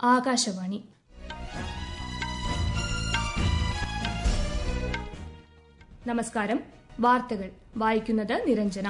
ആകാശവാണി നമസ്കാരം വാർത്തകൾ വായിക്കുന്നത് നിരഞ്ജന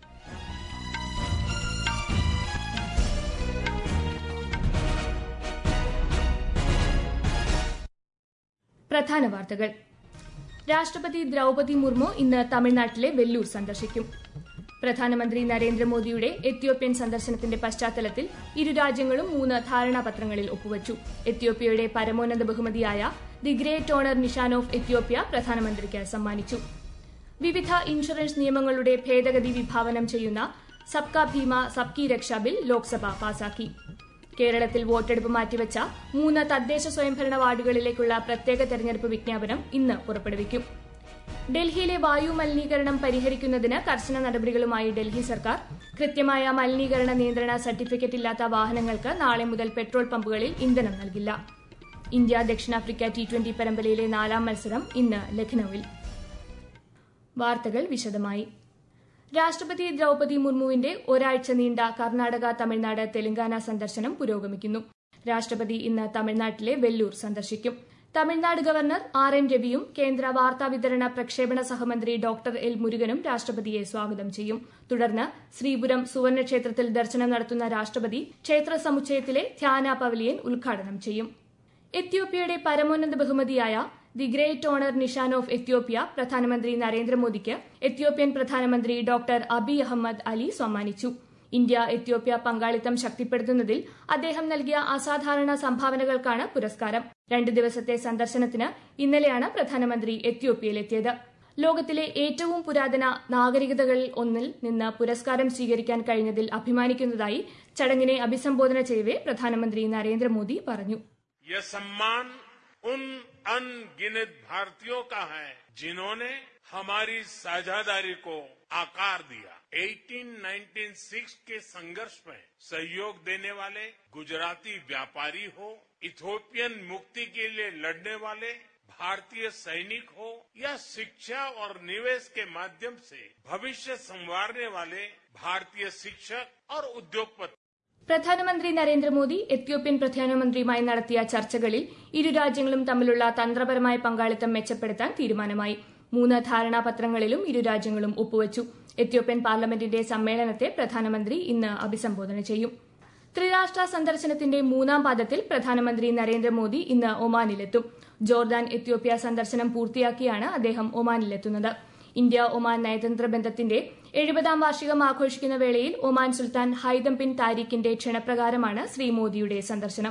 പ്രധാന വാർത്തകൾ രാഷ്ട്രപതി ദ്രൌപതി മുർമു ഇന്ന് തമിഴ്നാട്ടിലെ വെല്ലൂർ സന്ദർശിക്കും പ്രധാനമന്ത്രി നരേന്ദ്രമോദിയുടെ എത്യോപ്യൻ സന്ദർശനത്തിന്റെ പശ്ചാത്തലത്തിൽ ഇരു രാജ്യങ്ങളും മൂന്ന് ധാരണാപത്രങ്ങളിൽ ഒപ്പുവച്ചു എത്യോപ്യയുടെ പരമോന്നത ബഹുമതിയായ the great honour Nishan of Ethiopia പ്രധാനമന്ത്രിക്ക് സമ്മാനിച്ചു വിവിധ ഇൻഷുറൻസ് നിയമങ്ങളുടെ ഭേദഗതി വിഭാവനം ചെയ്യുന്ന സബ്കാ ഭീമ സബ്കി രക്ഷ ബിൽ ലോക്സഭ പാസാക്കി കേരളത്തിൽ വോട്ടെടുപ്പ് മാറ്റിവെച്ച മൂന്ന് തദ്ദേശ സ്വയംഭരണ വാർഡുകളിലേക്കുള്ള പ്രത്യേക തെരഞ്ഞെടുപ്പ് വിജ്ഞാപനം ഇന്ന് പുറപ്പെടുവിക്കും ഡൽഹിയിലെ വായു മലിനീകരണം പരിഹരിക്കുന്നതിന് കർശന നടപടികളുമായി ഡൽഹി സർക്കാർ കൃത്യമായ മലിനീകരണ നിയന്ത്രണ സർട്ടിഫിക്കറ്റ് ഇല്ലാത്ത വാഹനങ്ങൾക്ക് നാളെ മുതൽ പെട്രോൾ പമ്പുകളിൽ ഇന്ധനം നൽകില്ല ഇന്ത്യ ദക്ഷിണാഫ്രിക്ക ടി ട്വന്റി പരമ്പരയിലെ നാലാം മത്സരം ഇന്ന് ലഖ്നൌവിൽ വാർത്തകൾ വിശദമായി രാഷ്ട്രപതി ദ്രൌപതി മുർമുവിന്റെ ഒരാഴ്ച നീണ്ട കർണാടക തമിഴ്നാട് തെലങ്കാന സന്ദർശനം പുരോഗമിക്കുന്നു രാഷ്ട്രപതി ഇന്ന് തമിഴ്നാട്ടിലെ വെല്ലൂർ സന്ദർശിക്കും തമിഴ്നാട് ഗവർണർ ആർ എൻ രവിയും കേന്ദ്ര വാർത്താവിതരണ പ്രക്ഷേപണ സഹമന്ത്രി ഡോക്ടർ എൽ മുരുകനും രാഷ്ട്രപതിയെ സ്വാഗതം ചെയ്യും തുടർന്ന് ശ്രീപുരം സുവർണക്ഷേത്രത്തിൽ ദർശനം നടത്തുന്ന രാഷ്ട്രപതി ക്ഷേത്ര സമുച്ചയത്തിലെ ധ്യാന പവലിയൻ ഉദ്ഘാടനം ചെയ്യും എത്യോപ്യയുടെ പരമോന്നത ബഹുമതിയായ the great honour Nishan of Ethiopia പ്രധാനമന്ത്രി നരേന്ദ്രമോദിക്ക് എത്യോപ്യൻ പ്രധാനമന്ത്രി ഡോക്ടർ അബി അഹമ്മദ് അലി സമ്മാനിച്ചു ഇന്ത്യ എത്യോപ്യ പങ്കാളിത്തം ശക്തിപ്പെടുത്തുന്നതിൽ അദ്ദേഹം നൽകിയ അസാധാരണ സംഭാവനകൾക്കാണ് പുരസ്കാരം രണ്ട് ദിവസത്തെ സന്ദർശനത്തിന് ഇന്നലെയാണ് പ്രധാനമന്ത്രി എത്യോപ്യയിലെത്തിയത് ലോകത്തിലെ ഏറ്റവും പുരാതന നാഗരികതകളിൽ ഒന്നിൽ നിന്ന് പുരസ്കാരം സ്വീകരിക്കാൻ കഴിഞ്ഞതിൽ അഭിമാനിക്കുന്നതായി ചടങ്ങിനെ അഭിസംബോധന ചെയ്യവെ പ്രധാനമന്ത്രി നരേന്ദ്രമോദി പറഞ്ഞു यह सम्मान उन अनगिनत भारतीयों का है जिन्होंने हमारी साझादारी को आकार दिया 1896 के संघर्ष में सहयोग देने वाले गुजराती व्यापारी हो इथोपियन मुक्ति के लिए लड़ने वाले भारतीय सैनिक हो या शिक्षा और निवेश के माध्यम से भविष्य संवारने वाले भारतीय शिक्षक और उद्योगपति പ്രധാനമന്ത്രി നരേന്ദ്രമോദി എത്യോപ്യൻ പ്രധാനമന്ത്രിയുമായി നടത്തിയ ചർച്ചകളിൽ ഇരു രാജ്യങ്ങളും തമ്മിലുള്ള തന്ത്രപരമായ പങ്കാളിത്തം മെച്ചപ്പെടുത്താൻ തീരുമാനമായി മൂന്ന് ധാരണാപത്രങ്ങളിലും ഇരു രാജ്യങ്ങളും ഒപ്പുവച്ചു എത്യോപ്യൻ പാർലമെന്റിന്റെ സമ്മേളനത്തെ പ്രധാനമന്ത്രി ഇന്ന് അഭിസംബോധന ചെയ്യും ത്രിരാഷ്ട്ര സന്ദർശനത്തിന്റെ മൂന്നാം പാദത്തിൽ പ്രധാനമന്ത്രി നരേന്ദ്രമോദി ഇന്ന് ഒമാനിലെത്തും ജോർദാൻ എത്യോപ്യ സന്ദർശനം പൂർത്തിയാക്കിയാണ് അദ്ദേഹം ഒമാനിലെത്തുന്നത് ഇന്ത്യ ഒമാൻ നയതന്ത്ര ബന്ധത്തിന്റെ എഴുപതാം വാർഷികം ആഘോഷിക്കുന്ന വേളയിൽ ഒമാൻ സുൽത്താൻ ഹൈദം ബിൻ താരിഖിന്റെ ക്ഷണപ്രകാരമാണ് ശ്രീ മോദിയുടെ സന്ദർശനം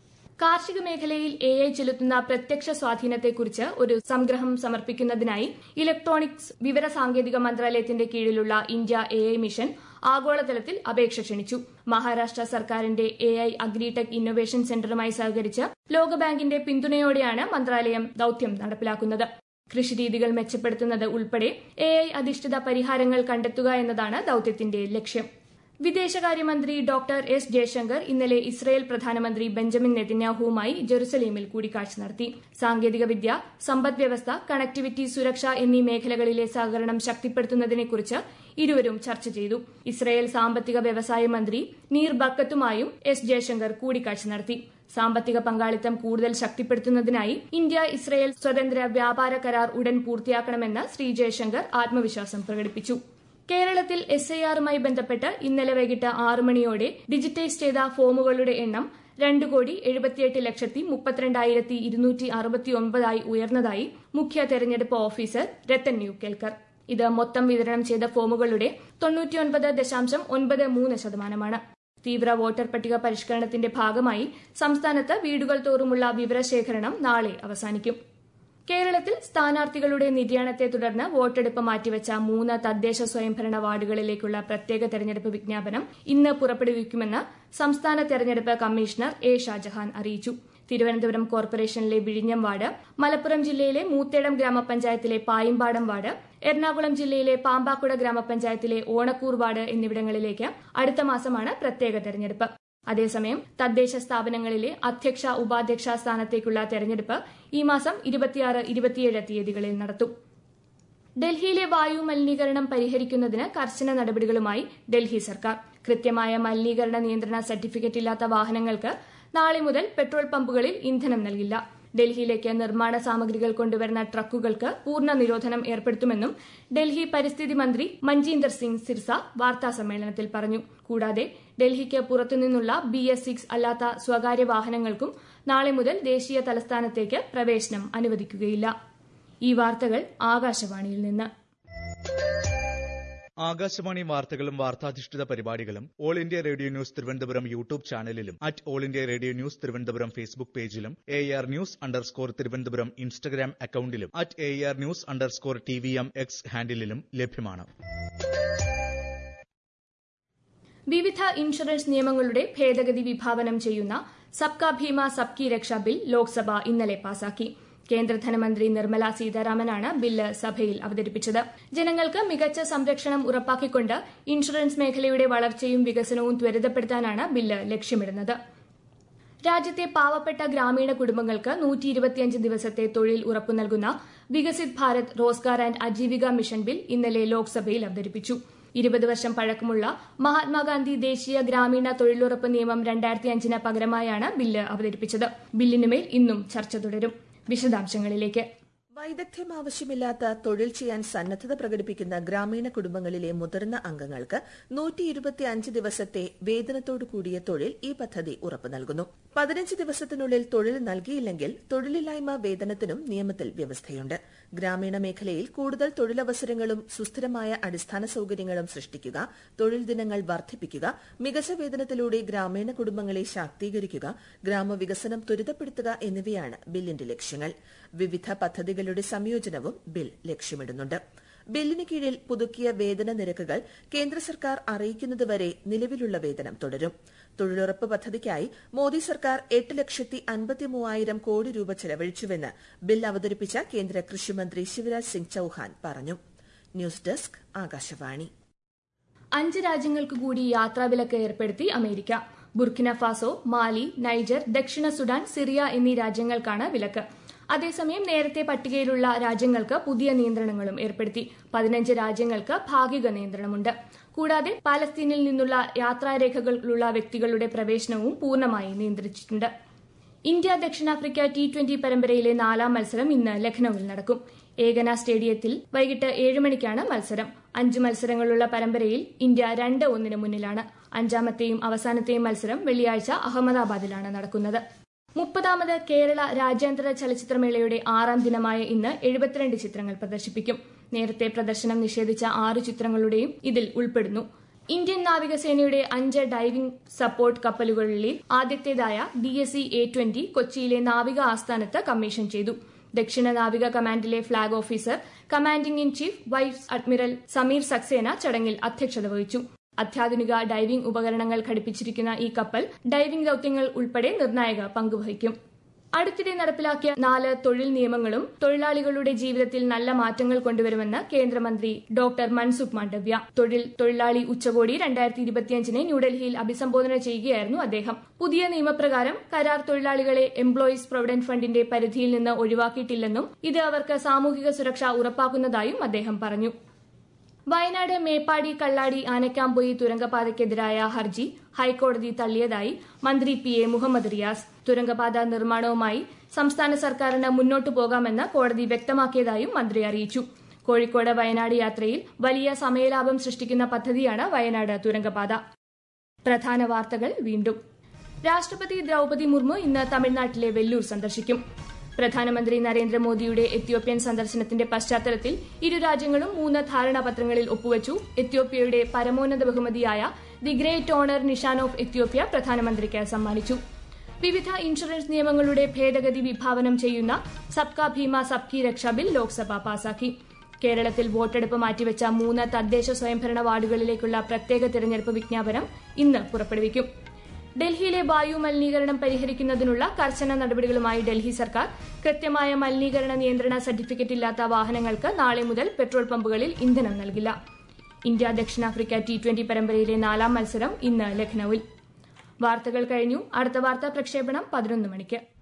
കാർഷിക മേഖലയിൽ എ ഐ ചെലുത്തുന്ന പ്രത്യക്ഷ സ്വാധീനത്തെക്കുറിച്ച് ഒരു സംഗ്രഹം സമർപ്പിക്കുന്നതിനായി ഇലക്ട്രോണിക്സ് വിവര സാങ്കേതിക മന്ത്രാലയത്തിന്റെ കീഴിലുള്ള ഇന്ത്യ എ ഐ മിഷൻ ആഗോളതലത്തിൽ അപേക്ഷ ക്ഷണിച്ചു മഹാരാഷ്ട്ര സർക്കാരിന്റെ എ ഐ അഗ്രിടെക് ഇന്നൊവേഷൻ സെന്ററുമായി സഹകരിച്ച് ലോകബാങ്കിന്റെ പിന്തുണയോടെയാണ് മന്ത്രാലയം ദൌത്യം നടപ്പിലാക്കുന്നത് കൃഷിരീതികൾ മെച്ചപ്പെടുത്തുന്നത് ഉൾപ്പെടെ എ ഐ അധിഷ്ഠിത പരിഹാരങ്ങൾ കണ്ടെത്തുക എന്നതാണ് ദൌത്യത്തിന്റെ ലക്ഷ്യം വിദേശകാര്യമന്ത്രി ഡോക്ടർ എസ് ജയശങ്കർ ഇന്നലെ ഇസ്രയേൽ പ്രധാനമന്ത്രി ബെഞ്ചമിൻ നെതന്യാഹുവുമായി ജെറുസലേമിൽ കൂടിക്കാഴ്ച നടത്തി സാങ്കേതികവിദ്യ സമ്പദ് വ്യവസ്ഥ കണക്ടിവിറ്റി സുരക്ഷ എന്നീ മേഖലകളിലെ സഹകരണം ശക്തിപ്പെടുത്തുന്നതിനെക്കുറിച്ച് ഇരുവരും ചർച്ച ചെയ്തു ഇസ്രയേൽ സാമ്പത്തിക വ്യവസായ മന്ത്രി നീർ ബക്കത്തുമായും എസ് ജയശങ്കർ കൂടിക്കാഴ്ച നടത്തി സാമ്പത്തിക പങ്കാളിത്തം കൂടുതൽ ശക്തിപ്പെടുത്തുന്നതിനായി ഇന്ത്യ ഇസ്രയേൽ സ്വതന്ത്ര വ്യാപാര കരാർ ഉടൻ പൂർത്തിയാക്കണമെന്ന് ശ്രീ ജയശങ്കർ ആത്മവിശ്വാസം പ്രകടിപ്പിച്ചു കേരളത്തിൽ എസ് ഐ ആറുമായി ബന്ധപ്പെട്ട് ഇന്നലെ വൈകിട്ട് ആറ് മണിയോടെ ഡിജിറ്റൈസ് ചെയ്ത ഫോമുകളുടെ എണ്ണം രണ്ട് കോടി എഴുപത്തിയെട്ട് ലക്ഷത്തി മുപ്പത്തിരണ്ടായിരത്തി ഇരുന്നൂറ്റി അറുപത്തിയൊൻപതായി ഉയർന്നതായി മുഖ്യ തെരഞ്ഞെടുപ്പ് ഓഫീസർ രത്തൻ ന്യൂ കേൽക്കർ ഇത് മൊത്തം വിതരണം ചെയ്ത ഫോമുകളുടെ തൊണ്ണൂറ്റിയൊൻപത് ദശാംശം ഒൻപത് മൂന്ന് ശതമാനമാണ് തീവ്ര വോട്ടർ പട്ടിക പരിഷ്കരണത്തിന്റെ ഭാഗമായി സംസ്ഥാനത്ത് വീടുകൾ തോറുമുള്ള വിവരശേഖരണം നാളെ അവസാനിക്കും കേരളത്തിൽ സ്ഥാനാർത്ഥികളുടെ നിര്യാണത്തെ തുടർന്ന് വോട്ടെടുപ്പ് മാറ്റിവെച്ച മൂന്ന് തദ്ദേശ സ്വയംഭരണ വാർഡുകളിലേക്കുള്ള പ്രത്യേക തെരഞ്ഞെടുപ്പ് വിജ്ഞാപനം ഇന്ന് പുറപ്പെടുവിക്കുമെന്ന് സംസ്ഥാന തെരഞ്ഞെടുപ്പ് കമ്മീഷണർ എ ഷാജഹാൻ അറിയിച്ചു തിരുവനന്തപുരം കോർപ്പറേഷനിലെ വിഴിഞ്ഞം വാർഡ് മലപ്പുറം ജില്ലയിലെ മൂത്തേടം ഗ്രാമപഞ്ചായത്തിലെ പായിമ്പാടം വാർഡ് എറണാകുളം ജില്ലയിലെ പാമ്പാക്കുട ഗ്രാമപഞ്ചായത്തിലെ ഓണക്കൂർ വാർഡ് എന്നിവിടങ്ങളിലേക്ക് അടുത്ത മാസമാണ് പ്രത്യേക തെരഞ്ഞെടുപ്പ് അതേസമയം തദ്ദേശ സ്ഥാപനങ്ങളിലെ അധ്യക്ഷ ഉപാധ്യക്ഷ സ്ഥാനത്തേക്കുള്ള തെരഞ്ഞെടുപ്പ് ഈ മാസം ഇരുപത്തിയാറ് ഇരുപത്തിയേഴ് തീയതികളിൽ നടത്തും ഡൽഹിയിലെ വായു മലിനീകരണം പരിഹരിക്കുന്നതിന് കർശന നടപടികളുമായി ഡൽഹി സർക്കാർ കൃത്യമായ മലിനീകരണ നിയന്ത്രണ സർട്ടിഫിക്കറ്റ് ഇല്ലാത്ത വാഹനങ്ങൾക്ക് നാളെ മുതൽ പെട്രോൾ പമ്പുകളിൽ ഇന്ധനം നൽകില്ല ഡൽഹിയിലേക്ക് നിർമ്മാണ സാമഗ്രികൾ കൊണ്ടുവരുന്ന ട്രക്കുകൾക്ക് പൂർണ്ണ നിരോധനം ഏർപ്പെടുത്തുമെന്നും ഡൽഹി പരിസ്ഥിതി മന്ത്രി മഞ്ജീന്ദർ സിംഗ് സിർസ വാർത്താസമ്മേളനത്തിൽ പറഞ്ഞു കൂടാതെ ഡൽഹിക്ക് പുറത്തുനിന്നുള്ള ബി എസ് സിക്സ് അല്ലാത്ത സ്വകാര്യ വാഹനങ്ങൾക്കും നാളെ മുതൽ ദേശീയ തലസ്ഥാനത്തേക്ക് പ്രവേശനം അനുവദിക്കുകയില്ല ഈ വാർത്തകൾ ആകാശവാണിയിൽ നിന്ന് ആകാശവാണി വാർത്തകളും വാർത്താധിഷ്ഠിത പരിപാടികളും all India radio news Thiruvananthapuram YouTube ചാനലിലും at all India radio news Thiruvananthapuram Facebook പേജിലും A R news underscore Thiruvananthapuram Instagram അക്കൌണ്ടിലും at A R news underscore T V M X ഹാൻഡിലും ലഭ്യമാണ് വിവിധ ഇൻഷുറൻസ് നിയമങ്ങളുടെ ഭേദഗതി വിഭാവനം ചെയ്യുന്ന സബ്കാ ഭീമ സബ്കി രക്ഷ ബിൽ ലോക്സഭ ഇന്നലെ പാസാക്കി കേന്ദ്ര ധനമന്ത്രി നിർമ്മല സീതാരാമനാണ് ബില്ല് സഭയിൽ അവതരിപ്പിച്ചത് ജനങ്ങൾക്ക് മികച്ച സംരക്ഷണം ഉറപ്പാക്കിക്കൊണ്ട് ഇൻഷുറൻസ് മേഖലയുടെ വളർച്ചയും വികസനവും ത്വരിതപ്പെടുത്താനാണ് ബില്ല് ലക്ഷ്യമിടുന്നത് രാജ്യത്തെ പാവപ്പെട്ട ഗ്രാമീണ കുടുംബങ്ങൾക്ക് നൂറ്റി ഇരുപത്തിയഞ്ച് ദിവസത്തെ തൊഴിൽ ഉറപ്പു നൽകുന്ന Viksit Bharat Rozgar and Ajeevika mission bill ഇന്നലെ ലോക്സഭയിൽ അവതരിപ്പിച്ചു ഇരുപത് വർഷം പഴക്കമുള്ള മഹാത്മാഗാന്ധി ദേശീയ ഗ്രാമീണ തൊഴിലുറപ്പ് നിയമം രണ്ടായിരത്തി അഞ്ചിന് പകരമായാണ് ബില്ല് അവതരിപ്പിച്ചത് ബില്ലിനുമേൽ ഇന്നും ചർച്ച തുടരും വിശദാംശങ്ങളിലേക്ക് വൈദഗ്ധ്യം ആവശ്യമില്ലാത്ത തൊഴിൽ ചെയ്യാൻ സന്നദ്ധത പ്രകടിപ്പിക്കുന്ന ഗ്രാമീണ കുടുംബങ്ങളിലെ മുതിർന്ന അംഗങ്ങൾക്ക് നൂറ്റി ഇരുപത്തിയഞ്ച് ദിവസത്തെ വേതനത്തോടു കൂടിയ തൊഴിൽ ഈ പദ്ധതി ഉറപ്പു നൽകുന്നു പതിനഞ്ച് ദിവസത്തിനുള്ളിൽ തൊഴിൽ നൽകിയില്ലെങ്കിൽ തൊഴിലില്ലായ്മ വേതനത്തിനും നിയമത്തിൽ വ്യവസ്ഥയുണ്ട് ഗ്രാമീണ മേഖലയിൽ കൂടുതൽ തൊഴിലവസരങ്ങളും സുസ്ഥിരമായ അടിസ്ഥാന സൌകര്യങ്ങളും സൃഷ്ടിക്കുക തൊഴിൽ ദിനങ്ങൾ വർദ്ധിപ്പിക്കുക മികച്ച വേതനത്തിലൂടെ ഗ്രാമീണ കുടുംബങ്ങളെ ശാക്തീകരിക്കുക ഗ്രാമവികസനം ത്വരിതപ്പെടുത്തുക എന്നിവയാണ് ബില്ലിന്റെ ലക്ഷ്യങ്ങൾ വിവിധ പദ്ധതികളുടെ സംയോജനവും ബിൽ ലക്ഷ്യമിടുന്നുണ്ട് ബില്ലിന് കീഴിൽ പുതുക്കിയ വേതന നിരക്കുകൾ കേന്ദ്ര സർക്കാർ അറിയിക്കുന്നതുവരെ നിലവിലുള്ള വേതനം തുടരും തൊഴിലുറപ്പ് പദ്ധതിക്കായി മോദി സർക്കാർ എട്ട് ലക്ഷത്തി അൻപത്തി മൂവായിരം കോടി രൂപ ചെലവഴിച്ചുവെന്ന് ബിൽ അവതരിപ്പിച്ച കേന്ദ്ര കൃഷിമന്ത്രി ശിവരാജ് സിംഗ് ചൌഹാൻ പറഞ്ഞു ന്യൂസ് ഡെസ്ക് ആകാശവാണി അഞ്ച് രാജ്യങ്ങൾക്ക് കൂടി യാത്രാവിലക്ക് ഏർപ്പെടുത്തി America Burkina Faso Mali Niger ദക്ഷിണ സുഡാൻ സിറിയ എന്നീ രാജ്യങ്ങൾക്കാണ് വിലക്ക് അതേസമയം നേരത്തെ പട്ടികയിലുള്ള രാജ്യങ്ങൾക്ക് പുതിയ നിയന്ത്രണങ്ങളും ഏർപ്പെടുത്തി പതിനഞ്ച് രാജ്യങ്ങൾക്ക് ഭാഗിക നിയന്ത്രണമുണ്ട് കൂടാതെ പാലസ്തീനിൽ നിന്നുള്ള യാത്രാരേഖകളുള്ള വ്യക്തികളുടെ പ്രവേശനവും പൂർണ്ണമായി നിയന്ത്രിച്ചിട്ടുണ്ട് ഇന്ത്യ ദക്ഷിണാഫ്രിക്ക ടി ട്വന്റി പരമ്പരയിലെ നാലാം മത്സരം ഇന്ന് ലഖ്നൌവിൽ നടക്കും ഏകന സ്റ്റേഡിയത്തിൽ വൈകിട്ട് ഏഴ് മണിക്കാണ് മത്സരം അഞ്ച് മത്സരങ്ങളുള്ള പരമ്പരയിൽ ഇന്ത്യ രണ്ട് ഒന്നിന് മുന്നിലാണ് അഞ്ചാമത്തെയും അവസാനത്തെയും മത്സരം വെള്ളിയാഴ്ച അഹമ്മദാബാദിലാണ് നടക്കുന്നത് മുപ്പതാമത് കേരള രാജ്യാന്തര ചലച്ചിത്രമേളയുടെ ആറാം ദിനമായ ഇന്ന് എഴുപത്തിരണ്ട് ചിത്രങ്ങൾ പ്രദർശിപ്പിക്കും നേരത്തെ പ്രദർശനം നിഷേധിച്ച ആറ് ചിത്രങ്ങളുടെയും ഇതിൽ ഉൾപ്പെടുന്നു ഇന്ത്യൻ നാവികസേനയുടെ അഞ്ച് ഡൈവിംഗ് സപ്പോർട്ട് കപ്പലുകളിൽ ആദ്യത്തേതായ D S C A twenty കൊച്ചിയിലെ നാവിക ആസ്ഥാനത്ത് കമ്മീഷൻ ചെയ്തു ദക്ഷിണ നാവിക കമാൻഡിലെ flag officer commanding in chief vice admiral Sameer Saxena ചടങ്ങിൽ അധ്യക്ഷത വഹിച്ചു അത്യാധുനിക ഡൈവിംഗ് ഉപകരണങ്ങൾ ഘടിപ്പിച്ചിരിക്കുന്ന ഈ കപ്പൽ ഡൈവിംഗ് ദൌത്യങ്ങൾ ഉൾപ്പെടെ നിർണായക പങ്കുവഹിക്കും അടുത്തിടെ നടപ്പിലാക്കിയ നാല് തൊഴിൽ നിയമങ്ങളും തൊഴിലാളികളുടെ ജീവിതത്തിൽ നല്ല മാറ്റങ്ങൾ കൊണ്ടുവരുമെന്ന് കേന്ദ്രമന്ത്രി ഡോക്ടർ മൻസുഖ് മാണ്ഡവ്യ തൊഴിൽ തൊഴിലാളി ഉച്ചകോടി രണ്ടായിരത്തി ഇരുപത്തിയഞ്ചിനെ ന്യൂഡൽഹിയിൽ അഭിസംബോധന ചെയ്യുകയായിരുന്നു അദ്ദേഹം പുതിയ നിയമപ്രകാരം കരാർ തൊഴിലാളികളെ എംപ്ലോയീസ് പ്രൊവിഡന്റ് ഫണ്ടിന്റെ പരിധിയിൽ നിന്ന് ഒഴിവാക്കിയിട്ടില്ലെന്നും ഇത് അവർക്ക് സാമൂഹിക സുരക്ഷ ഉറപ്പാക്കുന്നതായും അദ്ദേഹം പറഞ്ഞു വയനാട് മേപ്പാടി കള്ളാടി ആനക്കാമ്പൊയി തുരങ്കപാതയ്ക്കെതിരായ ഹർജി ഹൈക്കോടതി തള്ളിയതായി മന്ത്രി പി എ മുഹമ്മദ് റിയാസ് തുരങ്കപാത നിർമ്മാണവുമായി സംസ്ഥാന സർക്കാരിന് മുന്നോട്ടു പോകാമെന്ന് കോടതി വ്യക്തമാക്കിയതായും മന്ത്രി അറിയിച്ചു കോഴിക്കോട് വയനാട് യാത്രയിൽ വലിയ സമയലാഭം സൃഷ്ടിക്കുന്ന പദ്ധതിയാണ് വയനാട് തുരങ്കപാത പ്രധാന വാർത്തകൾ വീണ്ടും രാഷ്ട്രപതി ദ്രൌപതി മുർമു ഇന്ന് തമിഴ്നാട്ടിലെ വെല്ലൂർ സന്ദർശിക്കും പ്രധാനമന്ത്രി നരേന്ദ്രമോദിയുടെ എത്യോപ്യൻ സന്ദർശനത്തിന്റെ പശ്ചാത്തലത്തിൽ ഇരു രാജ്യങ്ങളും മൂന്ന് ധാരണാപത്രങ്ങളിൽ ഒപ്പുവച്ചു എത്യോപ്യയുടെ പരമോന്നത ബഹുമതിയായ the great honour Nishan of Ethiopia പ്രധാനമന്ത്രിക്ക് സമ്മാനിച്ചു വിവിധ ഇൻഷുറൻസ് നിയമങ്ങളുടെ ഭേദഗതി വിഭാവനം ചെയ്യുന്ന സബ്കാ ഭീമ സബ്കി രക്ഷ ബിൽ ലോക്സഭ പാസാക്കി കേരളത്തിൽ വോട്ടെടുപ്പ് മാറ്റിവെച്ച മൂന്ന് തദ്ദേശ സ്വയംഭരണ വാർഡുകളിലേക്കുള്ള പ്രത്യേക തിരഞ്ഞെടുപ്പ് വിജ്ഞാപനം ഇന്ന് പുറപ്പെടുവിക്കും ഡൽഹിയിലെ വായു മലിനീകരണം പരിഹരിക്കുന്നതിനുള്ള കർശന നടപടികളുമായി ഡൽഹി സർക്കാർ കൃത്യമായ മലിനീകരണ നിയന്ത്രണ സർട്ടിഫിക്കറ്റ് ഇല്ലാത്ത വാഹനങ്ങൾക്ക് നാളെ മുതൽ പെട്രോൾ പമ്പുകളിൽ ഇന്ധനം നൽകില്ല ഇന്ത്യ ദക്ഷിണാഫ്രിക്ക ടി ട്വന്റി പരമ്പരയിലെ നാലാം മത്സരം ഇന്ന് ലഖ്നൌവിൽ വാർത്തകൾ കഴിഞ്ഞു അടുത്ത വാർത്താ പ്രക്ഷേപണം പതിനൊന്ന് മണിക്ക്